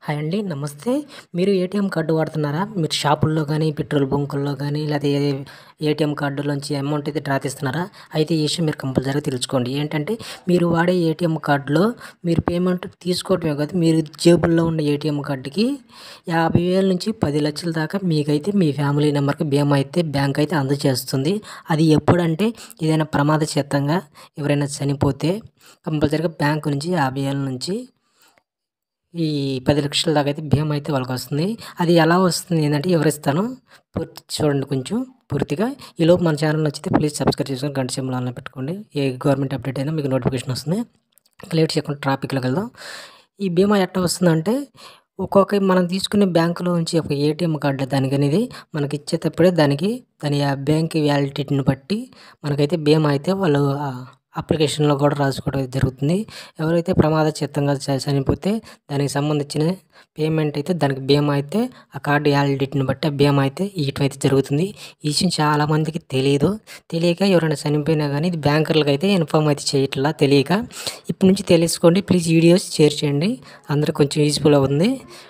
hi అండి నమస్తే మీరు ఏటీఎం కార్డు వాడుతున్నారా మీరు షాపుల్లో కానీ పెట్రోల్ బంకుల్లో కానీ లేదా ఏ ఏటీఎం కార్డులోంచి అమౌంట్ అయితే డ్రా తీస్తున్నారా అయితే ఈ విషయం మీరు కంపల్సరీగా తెలుసుకోండి ఏంటంటే మీరు వాడే ఏటీఎం కార్డులో మీరు పేమెంట్ తీసుకోవటమే కాదు మీరు జేబుల్లో ఉన్న ఏటీఎం కార్డుకి యాభై వేల నుంచి పది లక్షల దాకా మీకైతే మీ ఫ్యామిలీ నెంబర్కి బీమా అయితే బ్యాంక్ అయితే అందజేస్తుంది అది ఎప్పుడంటే ఏదైనా ప్రమాదచిత్తంగా ఎవరైనా చనిపోతే కంపల్సరీగా బ్యాంకు నుంచి యాభై వేల నుంచి ఈ పది లక్షల దాకా అయితే భీమా అయితే వాళ్ళకి వస్తుంది అది ఎలా వస్తుంది ఏంటంటే ఎవరిస్తాను పూర్తి చూడండి కొంచెం పూర్తిగా ఈలోపు మన ఛానల్ నచ్చితే ప్లీజ్ సబ్స్క్రైబ్ చేసుకొని గంట సింబల్ ఆన్లో పెట్టుకోండి ఏ గవర్నమెంట్ అప్డేట్ అయినా మీకు నోటిఫికేషన్ వస్తుంది లేట్ చేయకుండా ట్రాఫిక్లోకి వెళ్దాం ఈ బీమా ఎట్లా వస్తుందంటే ఒక్కొక్క మనం తీసుకునే బ్యాంకులో నుంచి ఒక ఏటీఎం కార్డు దానికి అనేది మనకి ఇచ్చేటప్పుడే దానికి దాని ఆ బ్యాంక్ వ్యాలిడిటీని బట్టి మనకైతే బీమా అయితే వాళ్ళు అప్లికేషన్లో కూడా రాసుకోవడం జరుగుతుంది ఎవరైతే ప్రమాదచిత్తంగా చ- చనిపోతే దానికి సంబంధించిన పేమెంట్ అయితే దానికి బీమా అయితే ఆ కార్డు వ్యాలిడిటీని బట్టి ఆ బీమా అయితే ఇవ్వటం అయితే జరుగుతుంది ఈ విషయం చాలా మందికి తెలియదు తెలియక ఎవరైనా చనిపోయినా కానీ ఇది బ్యాంకర్లకు అయితే ఇన్ఫామ్ అయితే చేయట్లా తెలియక ఇప్పటి నుంచి తెలుసుకోండి ప్లీజ్ వీడియోస్ షేర్ చేయండి అందరికి కొంచెం యూజ్ఫుల్ అవుతుంది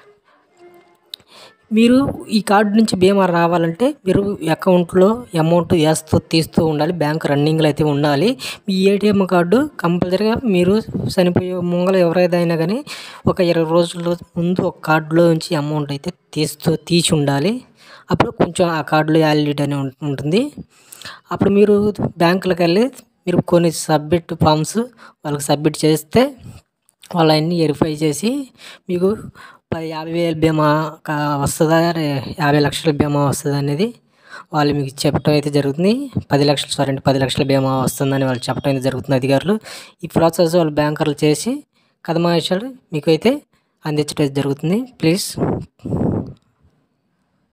మీరు ఈ కార్డు నుంచి బీమా రావాలంటే మీరు అకౌంట్లో అమౌంట్ వేస్తూ తీస్తూ ఉండాలి బ్యాంక్ రన్నింగ్లో అయితే ఉండాలి మీ ఏటీఎం కార్డు కంపల్సరీగా మీరు చనిపోయే ముంగల ఎవరైనా కానీ ఒక ఇరవై రోజుల ముందు ఒక కార్డులో నుంచి అమౌంట్ అయితే తీస్తూ తీసి ఉండాలి అప్పుడు కొంచెం ఆ కార్డులో వ్యాలిడిటీ అని ఉం- ఉంటుంది అప్పుడు మీరు బ్యాంకులకు వెళ్ళి మీరు కొన్ని సబ్మిట్ ఫామ్స్ వాళ్ళకి సబ్మిట్ చేస్తే వాళ్ళు అన్నీ వెరిఫై చేసి మీకు పది యాభై వేల బీమా కా- వస్తుందా రే- యాభై లక్షల బీమా వస్తుందా అనేది వాళ్ళు మీకు చెప్పడం అయితే జరుగుతుంది పది లక్షలు సారీ అండి పది లక్షల బీమా వస్తుందని వాళ్ళు చెప్పడం అయితే జరుగుతుంది అధికారులు ఈ ప్రాసెస్ వాళ్ళు బ్యాంకర్లు చేసి కథమాయిషాలు మీకు అయితే అందించడం జరుగుతుంది ప్లీజ్